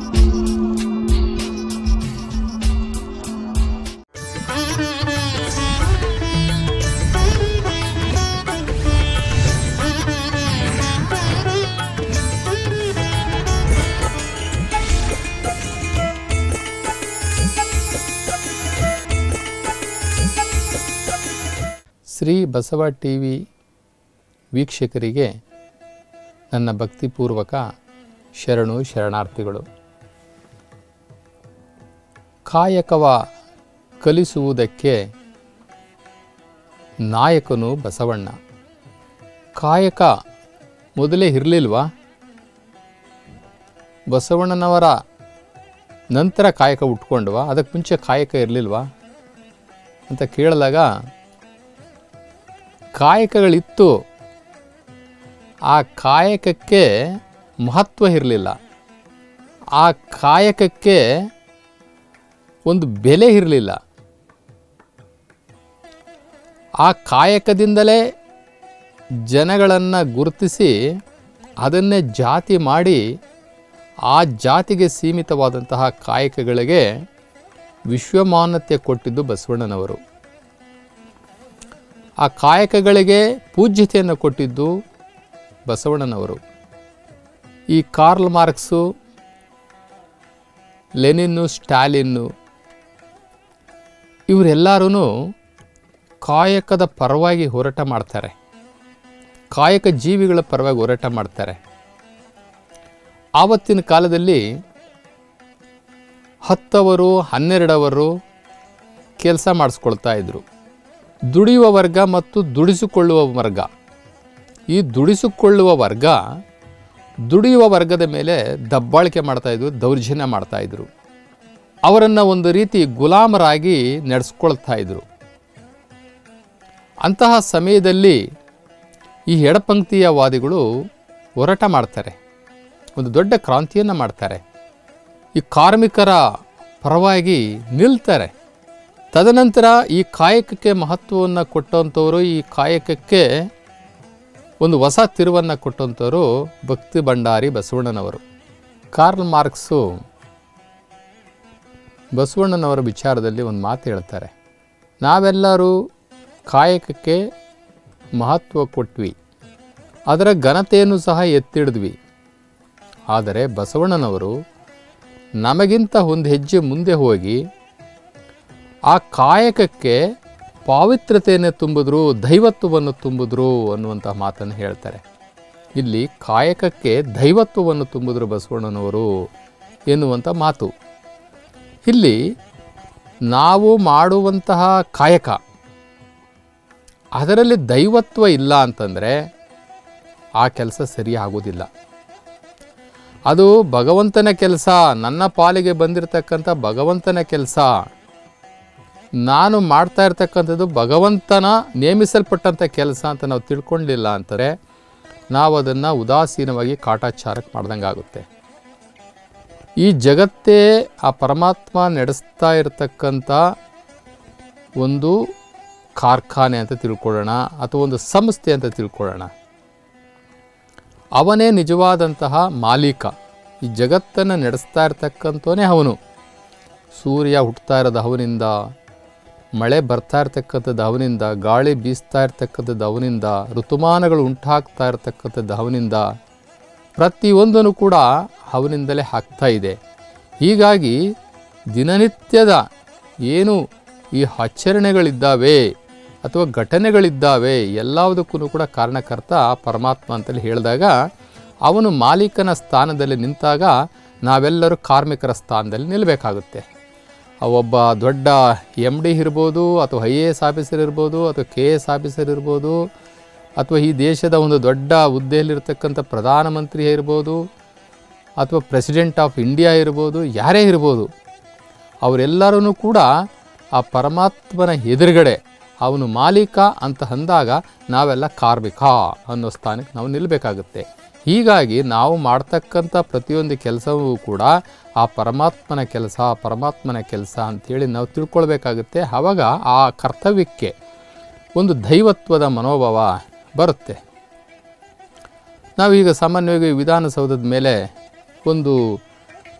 Shri Basava T V ವೀಕ್ಷಕರಿಗೆ ನನ್ನ ಭಕ್ತಿಪೂರ್ವಕ ಶರಣು ಶರಣಾರ್ಥಿಗಳು ಕಾಯಕವ ಕಲಿಸುವುದಕ್ಕೆ ನಾಯಕನು ಬಸವಣ್ಣ ಕಾಯಕ ಮೊದಲೇ ಇರಲಿಲ್ವಾ ಬಸವಣ್ಣನವರ ನಂತರ ಕಾಯಕ ಉಟ್ಕೊಂಡ್ವಾ ಅದಕ್ಕೆ ಮುಂಚೆ ಕಾಯಕ ಇರಲಿಲ್ವಾ ಅಂತ ಕೇಳಿದಾಗ ಕಾಯಕಗಳಿತ್ತು ಆ ಕಾಯಕಕ್ಕೆ ಮಹತ್ವ ಇರಲಿಲ್ಲ ಆ ಕಾಯಕಕ್ಕೆ ಒಂದು ಬೆಲೆ ಇರಲಿಲ್ಲ ಆ ಕಾಯಕದಿಂದಲೇ ಜನಗಳನ್ನು ಗುರುತಿಸಿ ಅದನ್ನೇ ಜಾತಿ ಮಾಡಿ ಆ ಜಾತಿಗೆ ಸೀಮಿತವಾದಂತಹ ಕಾಯಕಗಳಿಗೆ ವಿಶ್ವಮಾನ್ಯತೆ ಕೊಟ್ಟಿದ್ದು ಬಸವಣ್ಣನವರು ಆ ಕಾಯಕಗಳಿಗೆ ಪೂಜ್ಯತೆಯನ್ನು ಕೊಟ್ಟಿದ್ದು ಬಸವಣ್ಣನವರು ಈ ಕಾರ್ಲ್ ಮಾರ್ಕ್ಸು ಲೆನಿನ್ನು ಸ್ಟಾಲಿನ್ನು ಇವರೆಲ್ಲರೂ ಕಾಯಕದ ಪರವಾಗಿ ಹೋರಾಟ ಮಾಡ್ತಾರೆ ಕಾಯಕ ಜೀವಿಗಳ ಪರವಾಗಿ ಹೋರಾಟ ಮಾಡ್ತಾರೆ ಆವತ್ತಿನ ಕಾಲದಲ್ಲಿ ಹತ್ತವರು ಹನ್ನೆರಡವರು ಕೆಲಸ ಮಾಡಿಸ್ಕೊಳ್ತಾ ಇದ್ರು ದುಡಿಯುವ ವರ್ಗ ಮತ್ತು ದುಡಿಸಿಕೊಳ್ಳುವ ವರ್ಗ ಈ ದುಡಿಸಿಕೊಳ್ಳುವ ವರ್ಗ ದುಡಿಯುವ ವರ್ಗದ ಮೇಲೆ ದಬ್ಬಾಳಿಕೆ ಮಾಡ್ತಾಯಿದ್ರು ದೌರ್ಜನ್ಯ ಮಾಡ್ತಾಯಿದ್ರು ಅವರನ್ನು ಒಂದು ರೀತಿ ಗುಲಾಮರಾಗಿ ನಡೆಸ್ಕೊಳ್ತಾ ಇದ್ರು ಅಂತಹ ಸಮಯದಲ್ಲಿ ಈ ಎಡಪಂಕ್ತಿಯ ವಾದಿಗಳು ಹೋರಾಟ ಮಾಡ್ತಾರೆ ಒಂದು ದೊಡ್ಡ ಕ್ರಾಂತಿಯನ್ನು ಮಾಡ್ತಾರೆ ಈ ಕಾರ್ಮಿಕರ ಪರವಾಗಿ ನಿಲ್ತಾರೆ ತದನಂತರ ಈ ಕಾಯಕಕ್ಕೆ ಮಹತ್ವವನ್ನು ಕೊಟ್ಟಂಥವರು ಈ ಕಾಯಕಕ್ಕೆ ಒಂದು ಹೊಸ ತಿರುವನ್ನು ಕೊಟ್ಟಂಥವರು ಭಕ್ತಿ ಭಂಡಾರಿ ಬಸವಣ್ಣನವರು ಕಾರ್ಲ್ ಮಾರ್ಕ್ಸು ಬಸವಣ್ಣನವರ ವಿಚಾರದಲ್ಲಿ ಒಂದು ಮಾತು ಹೇಳ್ತಾರೆ ನಾವೆಲ್ಲರೂ ಕಾಯಕಕ್ಕೆ ಮಹತ್ವ ಕೊಟ್ವಿ ಅದರ ಘನತೆಯನ್ನು ಸಹ ಎತ್ತಿಡಿದ್ವಿ ಆದರೆ ಬಸವಣ್ಣನವರು ನಮಗಿಂತ ಒಂದು ಹೆಜ್ಜೆ ಮುಂದೆ ಹೋಗಿ ಆ ಕಾಯಕಕ್ಕೆ ಪಾವಿತ್ರತೆಯನ್ನು ತುಂಬಿದ್ರು ದೈವತ್ವವನ್ನು ತುಂಬಿದ್ರು ಅನ್ನುವಂಥ ಮಾತನ್ನು ಹೇಳ್ತಾರೆ ಇಲ್ಲಿ ಕಾಯಕಕ್ಕೆ ದೈವತ್ವವನ್ನು ತುಂಬಿದ್ರು ಬಸವಣ್ಣನವರು ಎನ್ನುವಂಥ ಮಾತು ಇಲ್ಲಿ ನಾವು ಮಾಡುವಂತಹ ಕಾಯಕ ಅದರಲ್ಲಿ ದೈವತ್ವ ಇಲ್ಲ ಅಂತಂದರೆ ಆ ಕೆಲಸ ಸರಿ ಆಗೋದಿಲ್ಲ ಅದು ಭಗವಂತನ ಕೆಲಸ ನನ್ನ ಪಾಲಿಗೆ ಬಂದಿರತಕ್ಕಂಥ ಭಗವಂತನ ಕೆಲಸ ನಾನು ಮಾಡ್ತಾ ಇರ್ತಕ್ಕಂಥದ್ದು ಭಗವಂತನ ನೇಮಿಸಲ್ಪಟ್ಟಂಥ ಕೆಲಸ ಅಂತ ನಾವು ತಿಳ್ಕೊಂಡಿಲ್ಲ ಅಂತಾರೆ ನಾವು ಅದನ್ನು ಉದಾಸೀನವಾಗಿ ಕಾಟಾಚಾರಕ್ಕೆ ಮಾಡ್ದಂಗೆ ಆಗುತ್ತೆ ಈ ಜಗತ್ತೇ ಆ ಪರಮಾತ್ಮ ನಡೆಸ್ತಾ ಇರತಕ್ಕಂಥ ಒಂದು ಕಾರ್ಖಾನೆ ಅಂತ ತಿಳ್ಕೊಳ್ಳೋಣ ಅಥವಾ ಒಂದು ಸಂಸ್ಥೆ ಅಂತ ತಿಳ್ಕೊಳ್ಳೋಣ ಅವನೇ ನಿಜವಾದಂತಹ ಮಾಲೀಕ ಈ ಜಗತ್ತನ್ನು ನಡೆಸ್ತಾ ಇರ್ತಕ್ಕಂಥವನೇ ಅವನು ಸೂರ್ಯ ಹುಟ್ಟುತ್ತಾ ಇರೋದು ಅವನಿಂದ ಮಳೆ ಬರ್ತಾ ಇರ್ತಕ್ಕಂಥದ್ದು ಅವನಿಂದ ಗಾಳಿ ಬೀಸ್ತಾ ಇರ್ತಕ್ಕಂಥದ್ದು ಅವನಿಂದ ಋತುಮಾನಗಳು ಉಂಟಾಗ್ತಾ ಇರ್ತಕ್ಕಂಥದ್ದು ಅವನಿಂದ ಪ್ರತಿಯೊಂದನ್ನು ಕೂಡ ಅವನಿಂದಲೇ ಆಗ್ತಾ ಇದೆ ಹೀಗಾಗಿ ದಿನನಿತ್ಯದ ಏನು ಈ ಆಚರಣೆಗಳಿದ್ದಾವೆ ಅಥವಾ ಘಟನೆಗಳಿದ್ದಾವೆ ಎಲ್ಲದಕ್ಕೂ ಕೂಡ ಕಾರಣಕರ್ತ ಪರಮಾತ್ಮ ಅಂತೇಳಿ ಹೇಳಿದಾಗ ಅವನು ಮಾಲೀಕನ ಸ್ಥಾನದಲ್ಲಿ ನಿಂತಾಗ ನಾವೆಲ್ಲರೂ ಕಾರ್ಮಿಕರ ಸ್ಥಾನದಲ್ಲಿ ನಿಲ್ಲಬೇಕಾಗುತ್ತೆ ಒಬ್ಬ ದೊಡ್ಡ ಎಮ್ ಡಿ ಇರ್ಬೋದು ಅಥವಾ ಐ ಎ ಎಸ್ ಆಫೀಸರ್ ಇರ್ಬೋದು ಅಥವಾ ಕೆ ಎಸ್ ಆಫೀಸರ್ ಇರ್ಬೋದು ಅಥವಾ ಈ ದೇಶದ ಒಂದು ದೊಡ್ಡ ಹುದ್ದೆಯಲ್ಲಿರ್ತಕ್ಕಂಥ ಪ್ರಧಾನಮಂತ್ರಿ ಇರ್ಬೋದು ಅಥವಾ ಪ್ರೆಸಿಡೆಂಟ್ ಆಫ್ ಇಂಡಿಯಾ ಇರ್ಬೋದು ಯಾರೇ ಇರ್ಬೋದು ಅವರೆಲ್ಲರೂ ಕೂಡ ಆ ಪರಮಾತ್ಮನ ಎದುರುಗಡೆ ಅವನು ಮಾಲೀಕ ಅಂತ ಅಂದಾಗ ನಾವೆಲ್ಲ ಕಾರ್ಮಿಕ ಅನ್ನೋ ಸ್ಥಾನಕ್ಕೆ ನಾವು ನಿಲ್ಲಬೇಕಾಗುತ್ತೆ ಹೀಗಾಗಿ ನಾವು ಮಾಡ್ತಕ್ಕಂಥ ಪ್ರತಿಯೊಂದು ಕೆಲಸವೂ ಕೂಡ ಆ ಪರಮಾತ್ಮನ ಕೆಲಸ ಪರಮಾತ್ಮನ ಕೆಲಸ ಅಂಥೇಳಿ ನಾವು ತಿಳ್ಕೊಳ್ಬೇಕಾಗುತ್ತೆ ಆವಾಗ ಆ ಕರ್ತವ್ಯಕ್ಕೆ ಒಂದು ದೈವತ್ವದ ಮನೋಭಾವ ಬರುತ್ತೆ ನಾವೀಗ ಸಾಮಾನ್ಯವಾಗಿ ವಿಧಾನಸೌಧದ ಮೇಲೆ ಒಂದು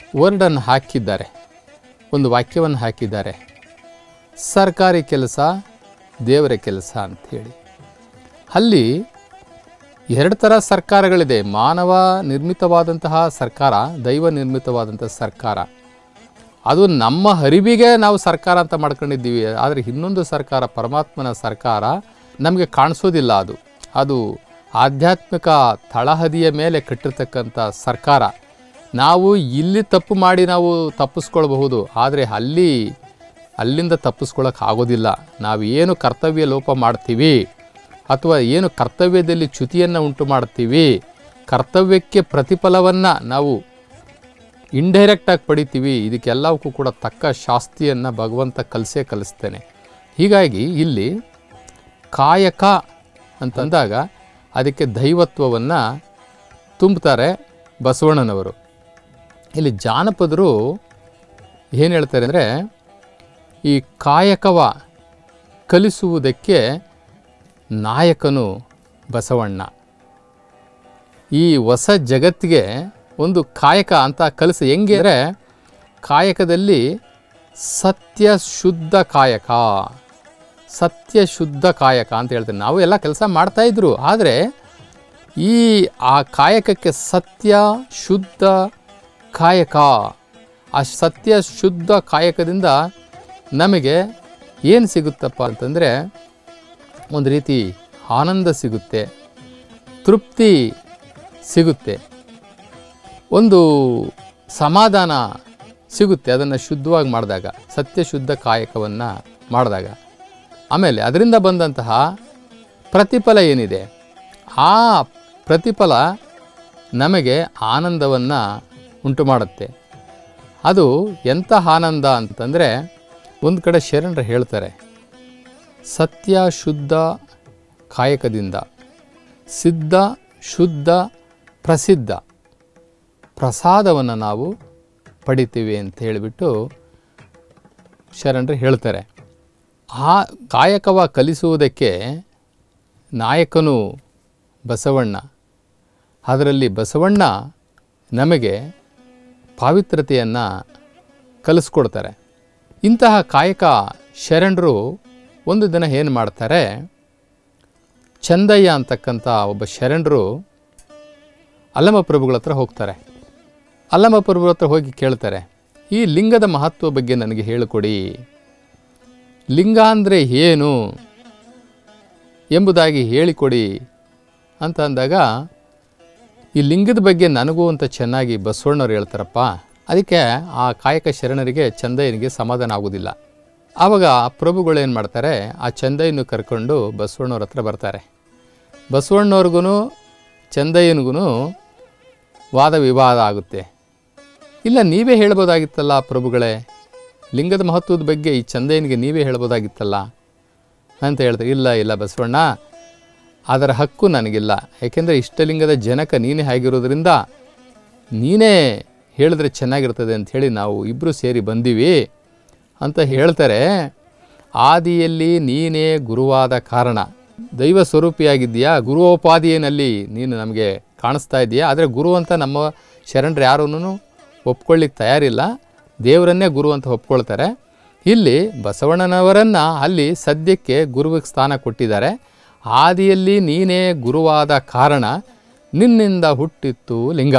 ವರ್ಡನ್ನು ಹಾಕಿದ್ದಾರೆ ಒಂದು ವಾಕ್ಯವನ್ನು ಹಾಕಿದ್ದಾರೆ ಸರ್ಕಾರಿ ಕೆಲಸ ದೇವರ ಕೆಲಸ ಅಂಥೇಳಿ ಅಲ್ಲಿ ಎರಡು ಥರ ಸರ್ಕಾರಗಳಿದೆ ಮಾನವ ನಿರ್ಮಿತವಾದಂತಹ ಸರ್ಕಾರ ದೈವ ನಿರ್ಮಿತವಾದಂಥ ಸರ್ಕಾರ ಅದು ನಮ್ಮ ಹರಿವಿಗೆ ನಾವು ಸರ್ಕಾರ ಅಂತ ಮಾಡ್ಕೊಂಡಿದ್ದೀವಿ ಆದರೆ ಇನ್ನೊಂದು ಸರ್ಕಾರ ಪರಮಾತ್ಮನ ಸರ್ಕಾರ ನಮಗೆ ಕಾಣಿಸೋದಿಲ್ಲ ಅದು ಅದು ಆಧ್ಯಾತ್ಮಿಕ ತಳಹದಿಯ ಮೇಲೆ ಕಟ್ಟಿರ್ತಕ್ಕಂಥ ಸರ್ಕಾರ ನಾವು ಇಲ್ಲಿ ತಪ್ಪು ಮಾಡಿ ನಾವು ತಪ್ಪಿಸ್ಕೊಳ್ಬಹುದು ಆದರೆ ಅಲ್ಲಿ ಅಲ್ಲಿಂದ ತಪ್ಪಿಸ್ಕೊಳ್ಳೋಕೆ ಆಗೋದಿಲ್ಲ ನಾವು ಏನು ಕರ್ತವ್ಯ ಲೋಪ ಮಾಡ್ತೀವಿ ಅಥವಾ ಏನು ಕರ್ತವ್ಯದಲ್ಲಿ ಚ್ಯುತಿಯನ್ನು ಉಂಟು ಮಾಡ್ತೀವಿ ಕರ್ತವ್ಯಕ್ಕೆ ಪ್ರತಿಫಲವನ್ನು ನಾವು ಇಂಡೈರೆಕ್ಟಾಗಿ ಪಡಿತೀವಿ ಇದಕ್ಕೆಲ್ಲವಕ್ಕೂ ಕೂಡ ತಕ್ಕ ಶಾಸ್ತಿಯನ್ನು ಭಗವಂತ ಕಲಿಸೇ ಕಲಿಸ್ತೇನೆ ಹೀಗಾಗಿ ಇಲ್ಲಿ ಕಾಯಕ ಅಂತಂದಾಗ ಅದಕ್ಕೆ ದೈವತ್ವವನ್ನು ತುಂಬುತ್ತಾರೆ ಬಸವಣ್ಣನವರು ಇಲ್ಲಿ ಜಾನಪದರು ಏನು ಹೇಳ್ತಾರೆ ಅಂದರೆ ಈ ಕಾಯಕವ ಕಲಿಸುವುದಕ್ಕೆ ನಾಯಕನು ಬಸವಣ್ಣ ಈ ಹೊಸ ಜಗತ್ತಿಗೆ ಒಂದು ಕಾಯಕ ಅಂತ ಕಲಿಸಿ ಹೆಂಗೆ ಅಂದರೆ ಕಾಯಕದಲ್ಲಿ ಸತ್ಯ ಶುದ್ಧ ಕಾಯಕ ಸತ್ಯ ಶುದ್ಧ ಕಾಯಕ ಅಂತ ಹೇಳ್ತಾರೆ ನಾವು ಎಲ್ಲ ಕೆಲಸ ಮಾಡ್ತಾಯಿದ್ರು ಆದರೆ ಈ ಆ ಕಾಯಕಕ್ಕೆ ಸತ್ಯ ಶುದ್ಧ ಕಾಯಕ ಆ ಸತ್ಯ ಶುದ್ಧ ಕಾಯಕದಿಂದ ನಮಗೆ ಏನು ಸಿಗುತ್ತಪ್ಪ ಅಂತಂದರೆ ಒಂದು ರೀತಿ ಆನಂದ ಸಿಗುತ್ತೆ ತೃಪ್ತಿ ಸಿಗುತ್ತೆ ಒಂದು ಸಮಾಧಾನ ಸಿಗುತ್ತೆ ಅದನ್ನು ಶುದ್ಧವಾಗಿ ಮಾಡಿದಾಗ ಸತ್ಯ ಶುದ್ಧ ಕಾಯಕವನ್ನು ಮಾಡಿದಾಗ ಆಮೇಲೆ ಅದರಿಂದ ಬಂದಂತಹ ಪ್ರತಿಫಲ ಏನಿದೆ ಆ ಪ್ರತಿಫಲ ನಮಗೆ ಆನಂದವನ್ನು ಉಂಟು ಮಾಡುತ್ತೆ ಅದು ಎಂಥ ಆನಂದ ಅಂತಂದರೆ ಒಂದು ಕಡೆ ಶರಣರು ಹೇಳ್ತಾರೆ ಸತ್ಯ ಶುದ್ಧ ಕಾಯಕದಿಂದ ಸಿದ್ಧ ಶುದ್ಧ ಪ್ರಸಿದ್ಧ ಪ್ರಸಾದವನ್ನು ನಾವು ಪಡಿತೀವಿ ಅಂತ ಹೇಳಿಬಿಟ್ಟು ಶರಣರು ಹೇಳ್ತಾರೆ ಆ ಕಾಯಕವ ಕಲಿಸುವುದಕ್ಕೆ ನಾಯಕನು ಬಸವಣ್ಣ ಅದರಲ್ಲಿ ಬಸವಣ್ಣ ನಮಗೆ ಪಾವಿತ್ರತೆಯನ್ನು ಕಲಿಸ್ಕೊಡ್ತಾರೆ ಇಂತಹ ಕಾಯಕ ಶರಣರು ಒಂದು ದಿನ ಏನು ಮಾಡ್ತಾರೆ ಚಂದಯ್ಯ ಅಂತಕ್ಕಂಥ ಒಬ್ಬ ಶರಣರು ಅಲ್ಲಮ ಪ್ರಭುಗಳ ಹತ್ರ ಹೋಗ್ತಾರೆ ಅಲ್ಲಮ ಪ್ರಭುಗಳ ಹತ್ರ ಹೋಗಿ ಕೇಳ್ತಾರೆ ಈ ಲಿಂಗದ ಮಹತ್ವ ಬಗ್ಗೆ ನನಗೆ ಹೇಳಿಕೊಡಿ ಲಿಂಗ ಅಂದರೆ ಏನು ಎಂಬುದಾಗಿ ಹೇಳಿಕೊಡಿ ಅಂತ ಅಂದಾಗ ಈ ಲಿಂಗದ ಬಗ್ಗೆ ನನಗೂ ಅಂತ ಚೆನ್ನಾಗಿ ಬಸವಣ್ಣವ್ರು ಹೇಳ್ತಾರಪ್ಪ ಅದಕ್ಕೆ ಆ ಕಾಯಕ ಶರಣರಿಗೆ ಚಂದಯ್ಯನಿಗೆ ಸಮಾಧಾನ ಆಗೋದಿಲ್ಲ ಆವಾಗ ಆ ಪ್ರಭುಗಳು ಏನು ಮಾಡ್ತಾರೆ ಆ ಚಂದಯ್ಯನ ಕರ್ಕೊಂಡು ಬಸವಣ್ಣವ್ರ ಹತ್ರ ಬರ್ತಾರೆ ಬಸವಣ್ಣವ್ರಿಗೂ ಚಂದಯ್ಯನಿಗೂ ವಾದ ವಿವಾದ ಆಗುತ್ತೆ ಇಲ್ಲ ನೀವೇ ಹೇಳ್ಬೋದಾಗಿತ್ತಲ್ಲ ಪ್ರಭುಗಳೇ ಲಿಂಗದ ಮಹತ್ವದ ಬಗ್ಗೆ ಈ ಚಂದಯ್ಯನಿಗೆ ನೀವೇ ಹೇಳ್ಬೋದಾಗಿತ್ತಲ್ಲ ಅಂತ ಹೇಳ್ತಾರೆ ಇಲ್ಲ ಇಲ್ಲ ಬಸವಣ್ಣ ಅದರ ಹಕ್ಕು ನನಗಿಲ್ಲ ಯಾಕೆಂದರೆ ಇಷ್ಟಲಿಂಗದ ಜನಕ ನೀನೇ ಆಗಿರೋದ್ರಿಂದ ನೀನೇ ಹೇಳಿದ್ರೆ ಚೆನ್ನಾಗಿರ್ತದೆ ಅಂಥೇಳಿ ನಾವು ಇಬ್ಬರು ಸೇರಿ ಬಂದೀವಿ ಅಂತ ಹೇಳ್ತಾರೆ ಆದಿಯಲ್ಲಿ ನೀನೇ ಗುರುವಾದ ಕಾರಣ ದೈವ ಸ್ವರೂಪಿಯಾಗಿದ್ದೀಯಾ ಗುರುವೋಪಾದಿಯಲ್ಲಿ ನೀನು ನಮಗೆ ಕಾಣಿಸ್ತಾ ಇದೆಯಾ ಆದರೆ ಗುರು ಅಂತ ನಮ್ಮ ಶರಣರು ಯಾರೂ ಒಪ್ಕೊಳ್ಳಿಕ್ಕೆ ತಯಾರಿಲ್ಲ ದೇವರನ್ನೇ ಗುರು ಅಂತ ಒಪ್ಕೊಳ್ತಾರೆ ಇಲ್ಲಿ ಬಸವಣ್ಣನವರನ್ನು ಅಲ್ಲಿ ಸದ್ಯಕ್ಕೆ ಗುರುವಿಗೆ ಸ್ಥಾನ ಕೊಟ್ಟಿದ್ದಾರೆ ಆದಿಯಲ್ಲಿ ನೀನೇ ಗುರುವಾದ ಕಾರಣ ನಿನ್ನಿಂದ ಹುಟ್ಟಿತ್ತು ಲಿಂಗ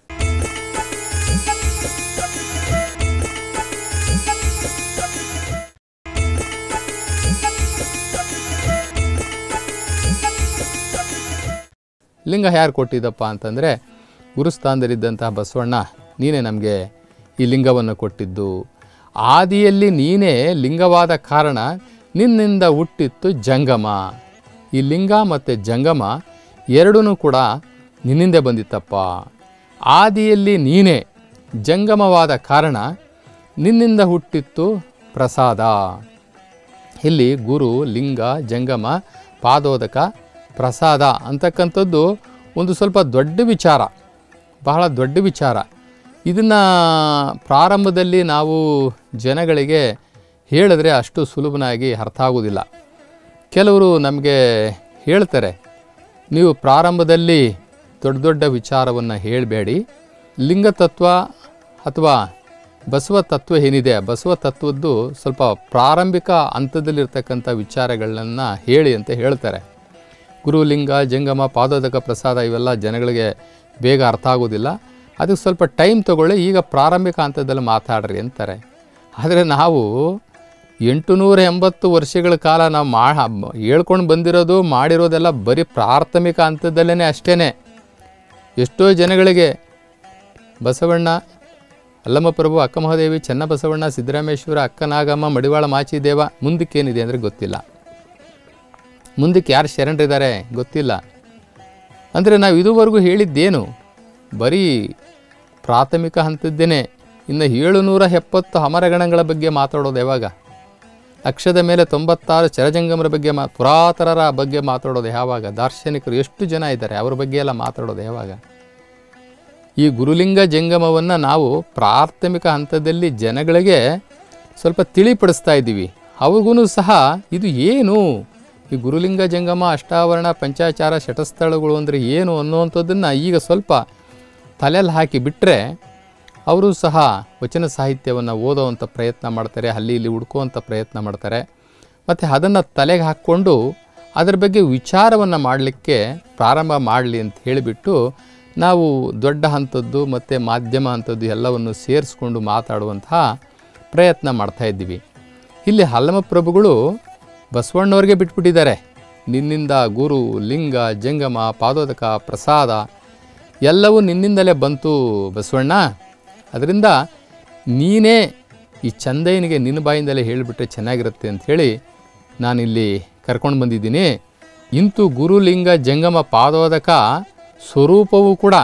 ಲಿಂಗ ಯಾರು ಕೊಟ್ಟಿದ್ದಪ್ಪ ಅಂತಂದರೆ ಗುರುಸ್ಥಾನದಲ್ಲಿದ್ದಂತಹ ಬಸವಣ್ಣ ನೀನೇ ನಮಗೆ ಈ ಲಿಂಗವನ್ನು ಕೊಟ್ಟಿದ್ದು ಆದಿಯಲ್ಲಿ ನೀನೇ ಲಿಂಗವಾದ ಕಾರಣ ನಿನ್ನಿಂದ ಹುಟ್ಟಿತ್ತು ಜಂಗಮ ಈ ಲಿಂಗ ಮತ್ತು ಜಂಗಮ ಎರಡೂ ಕೂಡ ನಿನ್ನಿಂದ ಬಂದಿತ್ತಪ್ಪ ಆದಿಯಲ್ಲಿ ನೀನೇ ಜಂಗಮವಾದ ಕಾರಣ ನಿನ್ನಿಂದ ಹುಟ್ಟಿತ್ತು ಪ್ರಸಾದ ಇಲ್ಲಿ ಗುರು ಲಿಂಗ ಜಂಗಮ ಪಾದೋದಕ ಪ್ರಸಾದ ಅಂತಕ್ಕಂಥದ್ದು ಒಂದು ಸ್ವಲ್ಪ ದೊಡ್ಡ ವಿಚಾರ ಬಹಳ ದೊಡ್ಡ ವಿಚಾರ ಇದನ್ನು ಪ್ರಾರಂಭದಲ್ಲಿ ನಾವು ಜನಗಳಿಗೆ ಹೇಳಿದ್ರೆ ಅಷ್ಟು ಸುಲಭನಾಗಿ ಅರ್ಥ ಆಗೋದಿಲ್ಲ ಕೆಲವರು ನಮಗೆ ಹೇಳ್ತಾರೆ ನೀವು ಪ್ರಾರಂಭದಲ್ಲಿ ದೊಡ್ಡ ದೊಡ್ಡ ವಿಚಾರವನ್ನು ಹೇಳಬೇಡಿ ಲಿಂಗತತ್ವ ಅಥವಾ ಬಸವ ತತ್ವ ಏನಿದೆ ಬಸವ ತತ್ವದ್ದು ಸ್ವಲ್ಪ ಪ್ರಾರಂಭಿಕ ಹಂತದಲ್ಲಿರ್ತಕ್ಕಂಥ ವಿಚಾರಗಳನ್ನ ಹೇಳಿ ಅಂತ ಹೇಳ್ತಾರೆ ಗುರುಲಿಂಗ ಜಂಗಮ ಪಾದೋದಕ ಪ್ರಸಾದ ಇವೆಲ್ಲ ಜನಗಳಿಗೆ ಬೇಗ ಅರ್ಥ ಆಗೋದಿಲ್ಲ ಅದಕ್ಕೆ ಸ್ವಲ್ಪ ಟೈಮ್ ತಗೊಳ್ಳಿ ಈಗ ಪ್ರಾರಂಭಿಕ ಹಂತದಲ್ಲಿ ಮಾತಾಡ್ರಿ ಅಂತಾರೆ ಆದರೆ ನಾವು ಎಂಟು ನೂರ ಎಂಬತ್ತು ವರ್ಷಗಳ ಕಾಲ ನಾವು ಮಾ ಹೇಳ್ಕೊಂಡು ಬಂದಿರೋದು ಮಾಡಿರೋದೆಲ್ಲ ಬರೀ ಪ್ರಾಥಮಿಕ ಹಂತದಲ್ಲೇ ಅಷ್ಟೇ ಎಷ್ಟೋ ಜನಗಳಿಗೆ ಬಸವಣ್ಣ ಅಲ್ಲಮಪ್ರಭು ಅಕ್ಕಮಹಾದೇವಿ ಚನ್ನಬಸವಣ್ಣ ಸಿದ್ದರಾಮೇಶ್ವರ ಅಕ್ಕನಾಗಮ್ಮ ಮಡಿವಾಳ ಮಾಚಿದೇವ ಮುಂದಕ್ಕೇನಿದೆ ಅಂದರೆ ಗೊತ್ತಿಲ್ಲ ಮುಂದಕ್ಕೆ ಯಾರು ಶರಣರಿದ್ದಾರೆ ಗೊತ್ತಿಲ್ಲ ಅಂದರೆ ನಾವು ಇದುವರೆಗೂ ಹೇಳಿದ್ದೇನು ಬರೀ ಪ್ರಾಥಮಿಕ ಹಂತದ್ದೇನೆ ಇನ್ನು ಏಳುನೂರ ಎಪ್ಪತ್ತು ಅಮರಗಣಗಳ ಬಗ್ಗೆ ಮಾತಾಡೋದು ಯಾವಾಗ ಲಕ್ಷದ ಮೇಲೆ ತೊಂಬತ್ತಾರು ಚರಜಂಗಮರ ಬಗ್ಗೆ ಮಾ ಪುರಾತನರ ಬಗ್ಗೆ ಮಾತಾಡೋದು ಯಾವಾಗ ದಾರ್ಶನಿಕರು ಎಷ್ಟು ಜನ ಇದ್ದಾರೆ ಅವ್ರ ಬಗ್ಗೆ ಎಲ್ಲ ಮಾತಾಡೋದು ಯಾವಾಗ ಈ ಗುರುಲಿಂಗ ಜಂಗಮವನ್ನು ನಾವು ಪ್ರಾಥಮಿಕ ಹಂತದಲ್ಲಿ ಜನಗಳಿಗೆ ಸ್ವಲ್ಪ ತಿಳಿಪಡಿಸ್ತಾ ಇದ್ದೀವಿ ಅವ್ರಿಗೂ ಸಹ ಇದು ಏನು ಈ ಗುರುಲಿಂಗ ಜಂಗಮ ಅಷ್ಟಾವರಣ ಪಂಚಾಚಾರ ಶಟಸ್ಥಳಗಳು ಅಂದರೆ ಏನು ಅನ್ನುವಂಥದ್ದನ್ನು ಈಗ ಸ್ವಲ್ಪ ತಲೆಯಲ್ಲಿ ಹಾಕಿ ಬಿಟ್ಟರೆ ಅವರು ಸಹ ವಚನ ಸಾಹಿತ್ಯವನ್ನು ಓದೋವಂಥ ಪ್ರಯತ್ನ ಮಾಡ್ತಾರೆ ಅಲ್ಲಿ ಇಲ್ಲಿ ಹುಡ್ಕೋವಂಥ ಪ್ರಯತ್ನ ಮಾಡ್ತಾರೆ ಮತ್ತು ಅದನ್ನು ತಲೆಗೆ ಹಾಕ್ಕೊಂಡು ಅದರ ಬಗ್ಗೆ ವಿಚಾರವನ್ನು ಮಾಡಲಿಕ್ಕೆ ಪ್ರಾರಂಭ ಮಾಡಲಿ ಅಂತ ಹೇಳಿಬಿಟ್ಟು ನಾವು ದೊಡ್ಡ ಹಂತದ್ದು ಮತ್ತು ಮಾಧ್ಯಮ ಹಂತದ್ದು ಎಲ್ಲವನ್ನು ಸೇರಿಸ್ಕೊಂಡು ಮಾತಾಡುವಂತಹ ಪ್ರಯತ್ನ ಮಾಡ್ತಾ ಇದ್ದೀವಿ ಇಲ್ಲಿ ಹಲ್ಲಮ ಪ್ರಭುಗಳು ಬಸವಣ್ಣವ್ರಿಗೆ ಬಿಟ್ಬಿಟ್ಟಿದ್ದಾರೆ ನಿನ್ನಿಂದ ಗುರು ಲಿಂಗ ಜಂಗಮ ಪಾದೋದಕ ಪ್ರಸಾದ ಎಲ್ಲವೂ ನಿನ್ನಿಂದಲೇ ಬಂತು ಬಸವಣ್ಣ ಅದರಿಂದ ನೀನೇ ಈ ಚಂದಯ್ಯನಿಗೆ ನಿನ್ನ ಬಾಯಿಂದಲೇ ಹೇಳಿಬಿಟ್ರೆ ಚೆನ್ನಾಗಿರುತ್ತೆ ಅಂಥೇಳಿ ನಾನಿಲ್ಲಿ ಕರ್ಕೊಂಡು ಬಂದಿದ್ದೀನಿ ಇಂತು ಗುರುಲಿಂಗ ಜಂಗಮ ಪಾದೋದಕ ಸ್ವರೂಪವೂ ಕೂಡ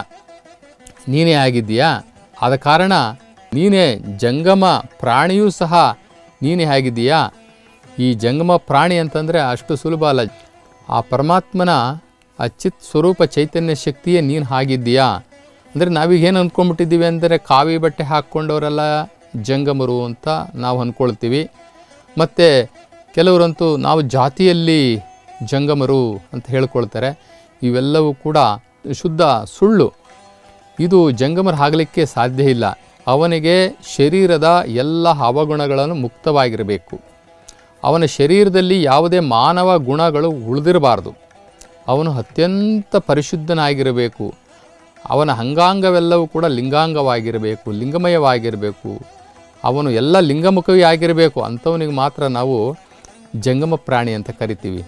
ನೀನೇ ಆಗಿದ್ದೀಯಾ ಆದ ಕಾರಣ ನೀನೇ ಜಂಗಮ ಪ್ರಾಣಿಯೂ ಸಹ ನೀನೇ ಆಗಿದ್ದೀಯಾ ಈ ಜಂಗಮ ಪ್ರಾಣಿ ಅಂತಂದರೆ ಅಷ್ಟು ಸುಲಭ ಅಲ್ಲ ಆ ಪರಮಾತ್ಮನ ಆ ಚಿತ್ ಸ್ವರೂಪ ಚೈತನ್ಯ ಶಕ್ತಿಯೇ ನೀನು ಆಗಿದ್ದೀಯಾ ಅಂದರೆ ನಾವೀಗೇನು ಅಂದ್ಕೊಂಡ್ಬಿಟ್ಟಿದ್ದೀವಿ ಅಂದರೆ ಕಾವಿ ಬಟ್ಟೆ ಹಾಕ್ಕೊಂಡವರೆಲ್ಲ ಜಂಗಮರು ಅಂತ ನಾವು ಅಂದ್ಕೊಳ್ತೀವಿ ಮತ್ತು ಕೆಲವರಂತೂ ನಾವು ಜಾತಿಯಲ್ಲಿ ಜಂಗಮರು ಅಂತ ಹೇಳ್ಕೊಳ್ತಾರೆ ಇವೆಲ್ಲವೂ ಕೂಡ ಶುದ್ಧ ಸುಳ್ಳು ಇದು ಜಂಗಮರ ಆಗಲಿಕ್ಕೆ ಸಾಧ್ಯ ಇಲ್ಲ ಅವನಿಗೆ ಶರೀರದ ಎಲ್ಲ ಅವಗುಣಗಳನ್ನು ಮುಕ್ತವಾಗಿರಬೇಕು ಅವನ ಶರೀರದಲ್ಲಿ ಯಾವುದೇ ಮಾನವ ಗುಣಗಳು ಉಳಿದಿರಬಾರ್ದು ಅವನು ಅತ್ಯಂತ ಪರಿಶುದ್ಧನಾಗಿರಬೇಕು ಅವನ ಅಂಗಾಂಗವೆಲ್ಲವೂ ಕೂಡ ಲಿಂಗಾಂಗವಾಗಿರಬೇಕು ಲಿಂಗಮಯವಾಗಿರಬೇಕು ಅವನು ಎಲ್ಲ ಲಿಂಗಮುಖವೇ ಆಗಿರಬೇಕು ಅಂಥವನಿಗೆ ಮಾತ್ರ ನಾವು ಜಂಗಮ ಪ್ರಾಣಿ ಅಂತ ಕರಿತೀವಿ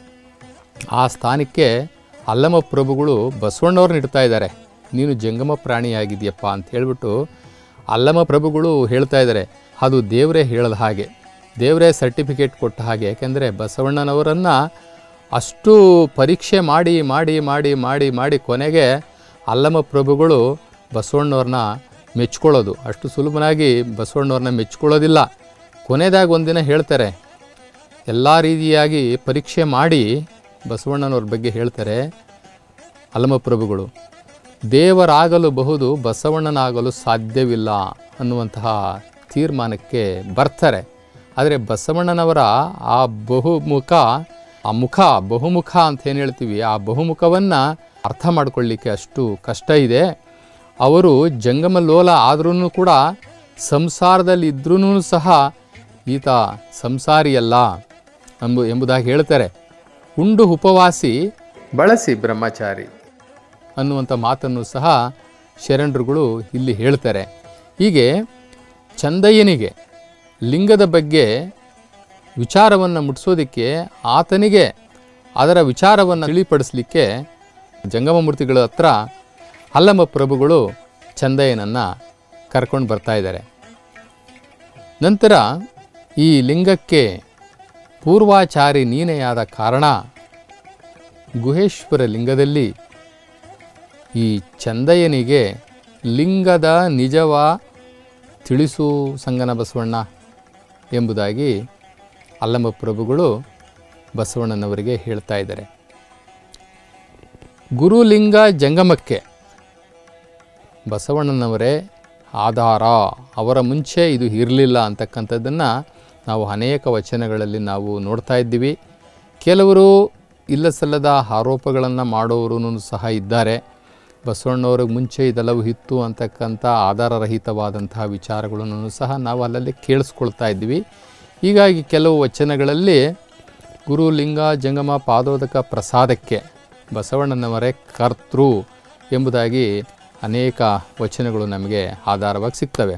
ಆ ಸ್ಥಾನಕ್ಕೆ ಅಲ್ಲಮ ಪ್ರಭುಗಳು ಬಸವಣ್ಣವ್ರನ್ನ ಇಡ್ತಾ ಇದ್ದಾರೆ ನೀನು ಜಂಗಮ ಪ್ರಾಣಿಯಾಗಿದೆಯಪ್ಪ ಅಂತ ಹೇಳ್ಬಿಟ್ಟು ಅಲ್ಲಮ ಪ್ರಭುಗಳು ಹೇಳ್ತಾ ಇದ್ದಾರೆ ಅದು ದೇವರೇ ಹೇಳದ ಹಾಗೆ ದೇವರೇ ಸರ್ಟಿಫಿಕೇಟ್ ಕೊಟ್ಟ ಹಾಗೆ ಯಾಕೆಂದರೆ ಬಸವಣ್ಣನವರನ್ನು ಅಷ್ಟು ಪರೀಕ್ಷೆ ಮಾಡಿ ಮಾಡಿ ಮಾಡಿ ಮಾಡಿ ಮಾಡಿ ಕೊನೆಗೆ ಅಲ್ಲಮ ಪ್ರಭುಗಳು ಬಸವಣ್ಣವ್ರನ್ನ ಮೆಚ್ಕೊಳ್ಳೋದು ಅಷ್ಟು ಸುಲಭನಾಗಿ ಬಸವಣ್ಣವ್ರನ್ನ ಮೆಚ್ಕೊಳ್ಳೋದಿಲ್ಲ ಕೊನೆಯದಾಗಿ ಒಂದಿನ ಹೇಳ್ತಾರೆ ಎಲ್ಲ ರೀತಿಯಾಗಿ ಪರೀಕ್ಷೆ ಮಾಡಿ ಬಸವಣ್ಣನವ್ರ ಬಗ್ಗೆ ಹೇಳ್ತಾರೆ ಅಲ್ಲಮ ಪ್ರಭುಗಳು ದೇವರಾಗಲು ಬಹುದು ಬಸವಣ್ಣನಾಗಲು ಸಾಧ್ಯವಿಲ್ಲ ಅನ್ನುವಂತಹ ತೀರ್ಮಾನಕ್ಕೆ ಬರ್ತಾರೆ ಆದರೆ ಬಸವಣ್ಣನವರ ಆ ಬಹುಮುಖ ಆ ಮುಖ ಬಹುಮುಖ ಅಂತ ಏನು ಹೇಳ್ತೀವಿ ಆ ಬಹುಮುಖವನ್ನು ಅರ್ಥ ಮಾಡ್ಕೊಳ್ಳಿಕ್ಕೆ ಅಷ್ಟು ಕಷ್ಟ ಇದೆ ಅವರು ಜಂಗಮ ಲೋಲ ಆದ್ರೂ ಕೂಡ ಸಂಸಾರದಲ್ಲಿ ಇದ್ರೂ ಸಹ ಈತ ಸಂಸಾರಿಯಲ್ಲ ಎಂಬು ಎಂಬುದಾಗಿ ಹೇಳ್ತಾರೆ ಉಂಡು ಉಪವಾಸಿ ಬಳಸಿ ಬ್ರಹ್ಮಚಾರಿ ಅನ್ನುವಂಥ ಮಾತನ್ನು ಸಹ ಶರಣರುಗಳು ಇಲ್ಲಿ ಹೇಳ್ತಾರೆ ಹೀಗೆ ಚಂದಯ್ಯನಿಗೆ ಲಿಂಗದ ಬಗ್ಗೆ ವಿಚಾರವನ್ನು ಮುಟ್ಟಿಸೋದಕ್ಕೆ ಆತನಿಗೆ ಅದರ ವಿಚಾರವನ್ನು ತಿಳಿಪಡಿಸಲಿಕ್ಕೆ ಜಂಗಮಮೂರ್ತಿಗಳ ಹತ್ರ ಅಲ್ಲಮ ಪ್ರಭುಗಳು ಚಂದಯ್ಯನನ್ನು ಕರ್ಕೊಂಡು ಬರ್ತಾ ಇದ್ದಾರೆ ನಂತರ ಈ ಲಿಂಗಕ್ಕೆ ಪೂರ್ವಾಚಾರಿ ನೀನೆಯಾದ ಕಾರಣ ಗುಹೇಶ್ವರ ಲಿಂಗದಲ್ಲಿ ಈ ಚಂದಯ್ಯನಿಗೆ ಲಿಂಗದ ನಿಜವ ತಿಳಿಸು ಸಂಗನ ಬಸವಣ್ಣ ಎಂಬುದಾಗಿ ಅಲ್ಲಮ ಪ್ರಭುಗಳು ಬಸವಣ್ಣನವರಿಗೆ ಹೇಳ್ತಾ ಇದ್ದಾರೆ ಗುರುಲಿಂಗ ಜಂಗಮಕ್ಕೆ ಬಸವಣ್ಣನವರೇ ಆಧಾರ ಅವರ ಮುಂಚೆ ಇದು ಇರಲಿಲ್ಲ ಅಂತಕ್ಕಂಥದ್ದನ್ನು ನಾವು ಅನೇಕ ವಚನಗಳಲ್ಲಿ ನಾವು ನೋಡ್ತಾ ಇದ್ದೀವಿ ಕೆಲವರು ಇಲ್ಲ ಸಲ್ಲದ ಆರೋಪಗಳನ್ನು ಮಾಡೋರು ಸಹ ಇದ್ದಾರೆ ಬಸವಣ್ಣವ್ರಿಗೆ ಮುಂಚೆ ಇದೆಲ್ಲವೂ ಇತ್ತು ಅಂತಕ್ಕಂಥ ಆಧಾರರಹಿತವಾದಂತಹ ವಿಚಾರಗಳನ್ನು ಸಹ ನಾವು ಅಲ್ಲಲ್ಲಿ ಕೇಳಿಸ್ಕೊಳ್ತಾ ಇದ್ವಿ ಹೀಗಾಗಿ ಕೆಲವು ವಚನಗಳಲ್ಲಿ ಗುರು ಲಿಂಗ ಜಂಗಮ ಪಾದೋದಕ ಪ್ರಸಾದಕ್ಕೆ ಬಸವಣ್ಣನವರೇ ಕರ್ತೃ ಎಂಬುದಾಗಿ ಅನೇಕ ವಚನಗಳು ನಮಗೆ ಆಧಾರವಾಗಿ ಸಿಗ್ತವೆ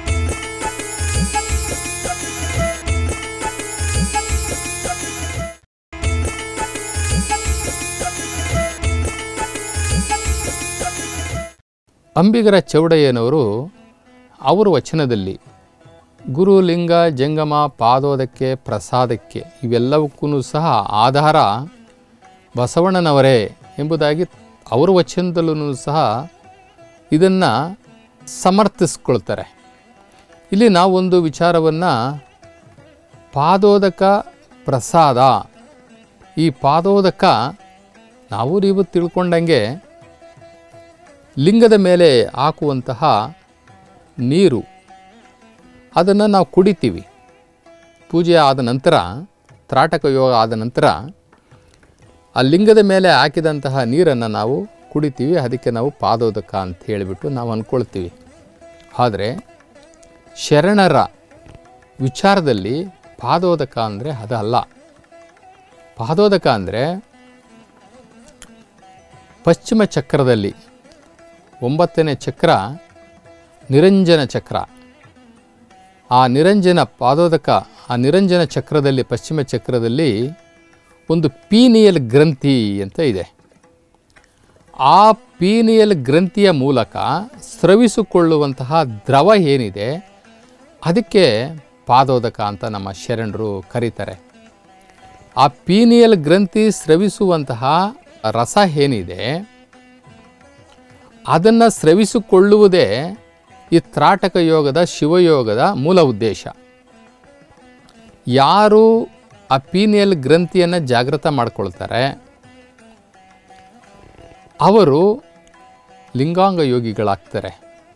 ಅಂಬಿಗರ ಚೌಡಯ್ಯನವರು ಅವರ ವಚನದಲ್ಲಿ ಗುರು ಲಿಂಗ ಜಂಗಮ ಪಾದೋದಕ್ಕೆ ಪ್ರಸಾದಕ್ಕೆ ಇವೆಲ್ಲವಕ್ಕೂ ಸಹ ಆಧಾರ ಬಸವಣ್ಣನವರೇ ಎಂಬುದಾಗಿ ಅವರ ವಚನದಲ್ಲೂ ಸಹ ಇದನ್ನು ಸಮರ್ಥಿಸ್ಕೊಳ್ತಾರೆ ಇಲ್ಲಿ ನಾವೊಂದು ವಿಚಾರವನ್ನು ಪಾದೋದಕ ಪ್ರಸಾದ ಈ ಪಾದೋದಕ ನಾವು ನೀವು ತಿಳ್ಕೊಂಡಂಗೆ ಲಿಂಗದ ಮೇಲೆ ಹಾಕುವಂತಹ ನೀರು ಅದನ್ನು ನಾವು ಕುಡಿತೀವಿ ಪೂಜೆ ಆದ ನಂತರ ತ್ರಾಟಕ ಯೋಗ ಆದ ನಂತರ ಆ ಲಿಂಗದ ಮೇಲೆ ಹಾಕಿದಂತಹ ನೀರನ್ನು ನಾವು ಕುಡಿತೀವಿ ಅದಕ್ಕೆ ನಾವು ಪಾದೋದಕ ಅಂತ ಹೇಳಿಬಿಟ್ಟು ನಾವು ಅಂದ್ಕೊಳ್ತೀವಿ ಆದರೆ ಶರಣರ ವಿಚಾರದಲ್ಲಿ ಪಾದೋದಕ ಅಂದರೆ ಅದಲ್ಲ ಪಾದೋದಕ ಅಂದರೆ ಪಶ್ಚಿಮ ಚಕ್ರದಲ್ಲಿ ಒಂಬತ್ತನೇ ಚಕ್ರ ನಿರಂಜನ ಚಕ್ರ ಆ ನಿರಂಜನ ಪಾದೋದಕ ಆ ನಿರಂಜನ ಚಕ್ರದಲ್ಲಿ ಪಶ್ಚಿಮ ಚಕ್ರದಲ್ಲಿ ಒಂದು ಪೀನಿಯಲ್ ಗ್ರಂಥಿ ಅಂತ ಇದೆ ಆ ಪೀನಿಯಲ್ ಗ್ರಂಥಿಯ ಮೂಲಕ ಸ್ರವಿಸಿಕೊಳ್ಳುವಂತಹ ದ್ರವ ಏನಿದೆ ಅದಕ್ಕೆ ಪಾದೋದಕ ಅಂತ ನಮ್ಮ ಶರಣರು ಕರೀತಾರೆ ಆ ಪೀನಿಯಲ್ ಗ್ರಂಥಿ ಸ್ರವಿಸುವಂತಹ ರಸ ಏನಿದೆ ಅದನ್ನು ಸ್ರವಿಸಿಕೊಳ್ಳುವುದೇ ಈ ತ್ರಾಟಕ ಯೋಗದ ಶಿವಯೋಗದ ಮೂಲ ಉದ್ದೇಶ ಯಾರು ಆ ಪೀನಿಯಲ್ ಗ್ರಂಥಿಯನ್ನು ಜಾಗೃತ ಮಾಡ್ಕೊಳ್ತಾರೆ ಅವರು ಲಿಂಗಾಂಗ ಯೋಗಿಗಳಾಗ್ತಾರೆ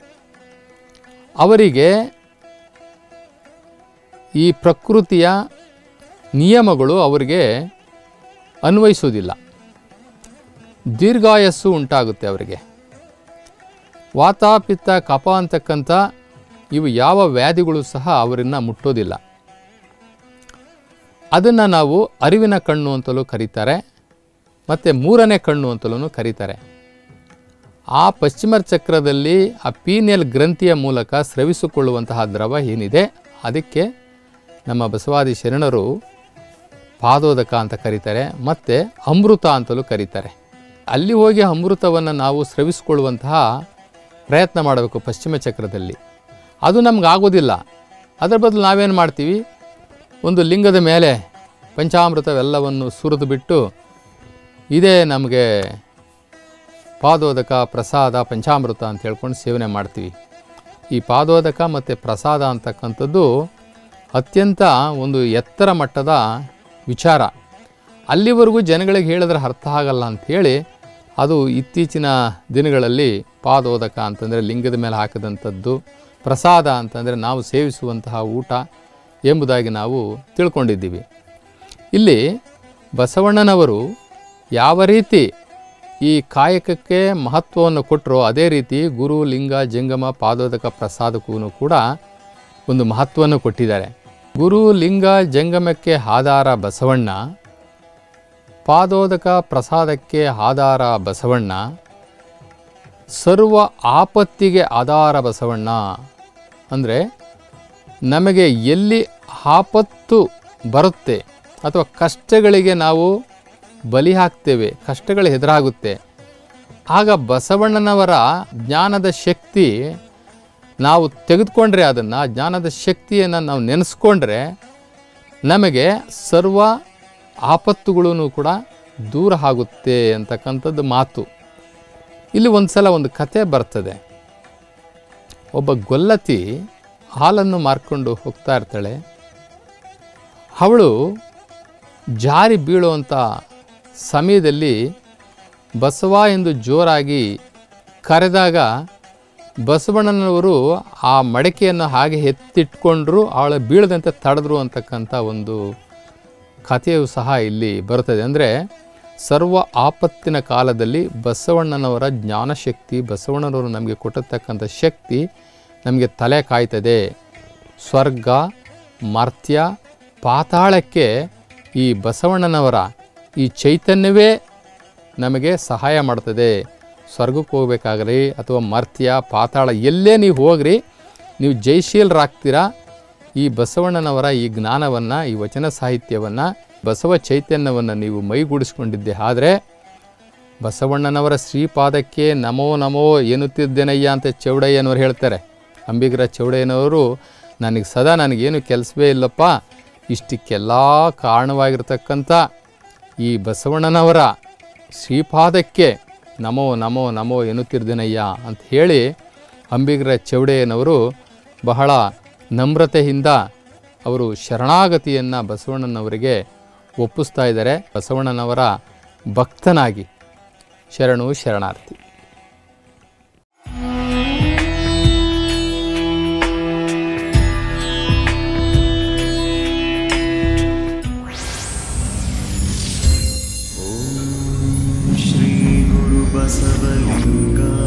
ಅವರಿಗೆ ಈ ಪ್ರಕೃತಿಯ ನಿಯಮಗಳು ಅವರಿಗೆ ಅನ್ವಯಿಸೋದಿಲ್ಲ ದೀರ್ಘಾಯಸ್ಸು ಉಂಟಾಗುತ್ತೆ ಅವರಿಗೆ ವಾತ ಪಿತ್ತ ಕಫ ಅಂತಕ್ಕಂಥ ಇವು ಯಾವ ವ್ಯಾಧಿಗಳು ಸಹ ಅವರನ್ನು ಮುಟ್ಟೋದಿಲ್ಲ ಅದನ್ನು ನಾವು ಅರಿವಿನ ಕಣ್ಣು ಅಂತಲೂ ಕರೀತಾರೆ ಮತ್ತು ಮೂರನೇ ಕಣ್ಣು ಅಂತಲೂ ಕರೀತಾರೆ ಆ ಪಶ್ಚಿಮ ಚಕ್ರದಲ್ಲಿ ಆ ಪೀನಿಯಲ್ ಗ್ರಂಥಿಯ ಮೂಲಕ ಸ್ರವಿಸಿಕೊಳ್ಳುವಂತಹ ದ್ರವ ಏನಿದೆ ಅದಕ್ಕೆ ನಮ್ಮ ಬಸವಾದಿ ಶರಣರು ಪಾದೋದಕ ಅಂತ ಕರೀತಾರೆ ಮತ್ತು ಅಮೃತ ಅಂತಲೂ ಕರೀತಾರೆ ಅಲ್ಲಿ ಹೋಗಿ ಅಮೃತವನ್ನು ನಾವು ಸ್ರವಿಸಿಕೊಳ್ಳುವಂತಹ ಪ್ರಯತ್ನ ಮಾಡಬೇಕು ಪಶ್ಚಿಮ ಚಕ್ರದಲ್ಲಿ ಅದು ನಮ್ಗೆ ಆಗೋದಿಲ್ಲ ಅದರ ಬದಲು ನಾವೇನು ಮಾಡ್ತೀವಿ ಒಂದು ಲಿಂಗದ ಮೇಲೆ ಪಂಚಾಮೃತವೆಲ್ಲವನ್ನು ಸುರಿದು ಬಿಟ್ಟು ಇದೇ ನಮಗೆ ಪಾದೋದಕ ಪ್ರಸಾದ ಪಂಚಾಮೃತ ಅಂತ ಹೇಳ್ಕೊಂಡು ಸೇವನೆ ಮಾಡ್ತೀವಿ ಈ ಪಾದೋದಕ ಮತ್ತು ಪ್ರಸಾದ ಅಂತಕ್ಕಂಥದ್ದು ಅತ್ಯಂತ ಒಂದು ಎತ್ತರ ಮಟ್ಟದ ವಿಚಾರ ಅಲ್ಲಿವರೆಗೂ ಜನಗಳಿಗೆ ಹೇಳಿದ್ರೆ ಅರ್ಥ ಆಗಲ್ಲ ಅಂಥೇಳಿ ಅದು ಇತ್ತೀಚಿನ ದಿನಗಳಲ್ಲಿ ಪಾದೋದಕ ಅಂತಂದರೆ ಲಿಂಗದ ಮೇಲೆ ಹಾಕಿದಂಥದ್ದು ಪ್ರಸಾದ ಅಂತಂದರೆ ನಾವು ಸೇವಿಸುವಂತಹ ಊಟ ಎಂಬುದಾಗಿ ನಾವು ತಿಳ್ಕೊಂಡಿದ್ದೀವಿ ಇಲ್ಲಿ ಬಸವಣ್ಣನವರು ಯಾವ ರೀತಿ ಈ ಕಾಯಕಕ್ಕೆ ಮಹತ್ವವನ್ನು ಕೊಟ್ಟರೋ ಅದೇ ರೀತಿ ಗುರು ಲಿಂಗ ಜಂಗಮ ಪಾದೋದಕ ಪ್ರಸಾದಕ್ಕೂ ಕೂಡ ಒಂದು ಮಹತ್ವವನ್ನು ಕೊಟ್ಟಿದ್ದಾರೆ ಗುರು ಲಿಂಗ ಜಂಗಮಕ್ಕೆ ಆಧಾರ ಬಸವಣ್ಣ ಪಾದೋದಕ ಪ್ರಸಾದಕ್ಕೆ ಆಧಾರ ಬಸವಣ್ಣ ಸರ್ವ ಆಪತ್ತಿಗೆ ಆಧಾರ ಬಸವಣ್ಣ ಅಂದರೆ ನಮಗೆ ಎಲ್ಲಿ ಆಪತ್ತು ಬರುತ್ತೆ ಅಥವಾ ಕಷ್ಟಗಳಿಗೆ ನಾವು ಬಲಿ ಹಾಕ್ತೇವೆ ಕಷ್ಟಗಳು ಎದುರಾಗುತ್ತೆ ಆಗ ಬಸವಣ್ಣನವರ ಜ್ಞಾನದ ಶಕ್ತಿ ನಾವು ತೆಗೆದುಕೊಂಡ್ರೆ ಅದನ್ನು ಜ್ಞಾನದ ಶಕ್ತಿಯನ್ನು ನಾವು ನೆನೆಸ್ಕೊಂಡ್ರೆ ನಮಗೆ ಸರ್ವ ಆಪತ್ತುಗಳೂ ಕೂಡ ದೂರ ಆಗುತ್ತೆ ಅಂತಕ್ಕಂಥದ್ದು ಮಾತು ಇಲ್ಲಿ ಒಂದು ಸಲ ಒಂದು ಕತೆ ಬರ್ತದೆ ಒಬ್ಬ ಗೊಲ್ಲತಿ ಹಾಲನ್ನು ಮಾರ್ಕೊಂಡು ಹೋಗ್ತಾ ಇರ್ತಾಳೆ ಅವಳು ಜಾರಿ ಬೀಳುವಂಥ ಸಮಯದಲ್ಲಿ ಬಸವ ಎಂದು ಜೋರಾಗಿ ಕರೆದಾಗ ಬಸವಣ್ಣನವರು ಆ ಮಡಕೆಯನ್ನು ಹಾಗೆ ಎತ್ತಿಟ್ಕೊಂಡ್ರು ಅವಳ ಬೀಳದಂತೆ ತಡೆದ್ರು ಅಂತಕ್ಕಂಥ ಒಂದು ಕಥೆಯು ಸಹ ಇಲ್ಲಿ ಬರುತ್ತದೆ ಅಂದರೆ ಸರ್ವ ಆಪತ್ತಿನ ಕಾಲದಲ್ಲಿ ಬಸವಣ್ಣನವರ ಜ್ಞಾನಶಕ್ತಿ ಬಸವಣ್ಣನವರು ನಮಗೆ ಕೊಟ್ಟಿರ್ತಕ್ಕಂಥ ಶಕ್ತಿ ನಮಗೆ ತಲೆ ಕಾಯ್ತದೆ ಸ್ವರ್ಗ ಮರ್ತ್ಯ ಪಾತಾಳಕ್ಕೆ ಈ ಬಸವಣ್ಣನವರ ಈ ಚೈತನ್ಯವೇ ನಮಗೆ ಸಹಾಯ ಮಾಡ್ತದೆ ಸ್ವರ್ಗಕ್ಕೆ ಹೋಗ್ಬೇಕಾಗ್ರಿ ಅಥವಾ ಮರ್ತ್ಯ ಪಾತಾಳ ಎಲ್ಲೇ ನೀವು ಹೋಗ್ರಿ ನೀವು ಜಯಶೀಲರಾಗ್ತೀರಾ ಈ ಬಸವಣ್ಣನವರ ಈ ಜ್ಞಾನವನ್ನು ಈ ವಚನ ಸಾಹಿತ್ಯವನ್ನು ಬಸವ ಚೈತನ್ಯವನ್ನು ನೀವು ಮೈಗೂಡಿಸ್ಕೊಂಡಿದ್ದೆ ಆದರೆ ಬಸವಣ್ಣನವರ ಶ್ರೀಪಾದಕ್ಕೆ ನಮೋ ನಮೋ ಎನ್ನುತ್ತಿದ್ದೇನಯ್ಯ ಅಂತ ಚೌಡಯ್ಯನವರು ಹೇಳ್ತಾರೆ ಅಂಬಿಗರ ಚೌಡಯ್ಯನವರು ನನಗೆ ಸದಾ ನನಗೇನು ಕೆಲಸವೇ ಇಲ್ಲಪ್ಪ ಇಷ್ಟಕ್ಕೆಲ್ಲ ಕಾರಣವಾಗಿರ್ತಕ್ಕಂಥ ಈ ಬಸವಣ್ಣನವರ ಶ್ರೀಪಾದಕ್ಕೆ ನಮೋ ನಮೋ ನಮೋ ಎನ್ನುತ್ತಿರ್ದೇನಯ್ಯ ಅಂತ ಹೇಳಿ ಅಂಬಿಗರ ಚೌಡಯ್ಯನವರು ಬಹಳ ನಮ್ರತೆಯಿಂದ ಅವರು ಶರಣಾಗತಿಯನ್ನು ಬಸವಣ್ಣನವರಿಗೆ ಒಪ್ಪಿಸ್ತಾ ಇದ್ದಾರೆ ಬಸವಣ್ಣನವರ ಭಕ್ತನಾಗಿ ಶರಣು ಶರಣಾರ್ಥಿ श्रीगुरुबसवलिङ्गा